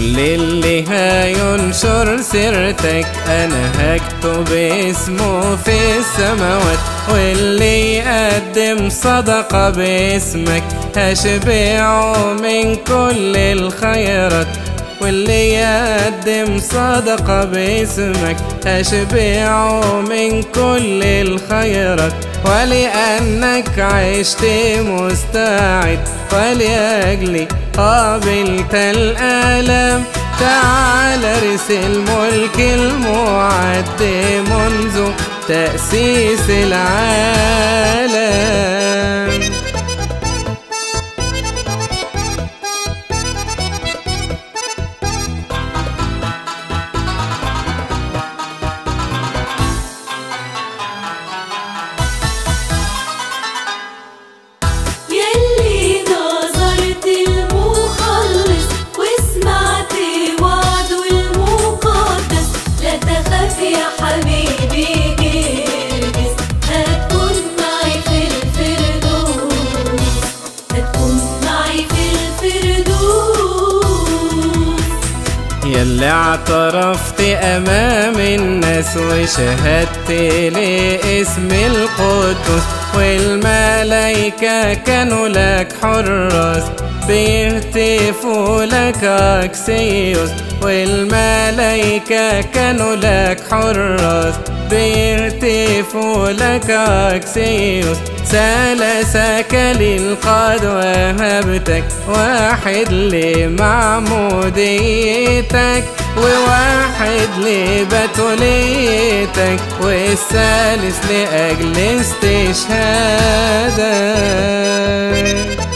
كل اللي هينشر سيرتك انا هكتب اسمه في السماوات واللي يقدم صدقة باسمك هشبعه من كل الخيرات واللي يقدم صدقة باسمك أشبعه من كل الخيرات ولأنك عشت مستعد ولأجلي قابلت الآلام تعال رسل ملك المعد منذ تأسيس العالم يلي نظرت المخلص وسمعت وعده المقدس لا تخاف يا حبيبي جرجس هتكون معي في الفردوس هتكون معي في الفردوس يلي اعترفت امام الناس وشهدت لاسم القدوس والملايكة كانوا لك حراس بيهتفوا لك اكسيوس والملايكة كانوا لك حراس بيهتفوا لك اكسيوس سلسك للقد وهبتك واحد لمعموديتك وواحد لبتوليتك والثالث لأجل استشهادك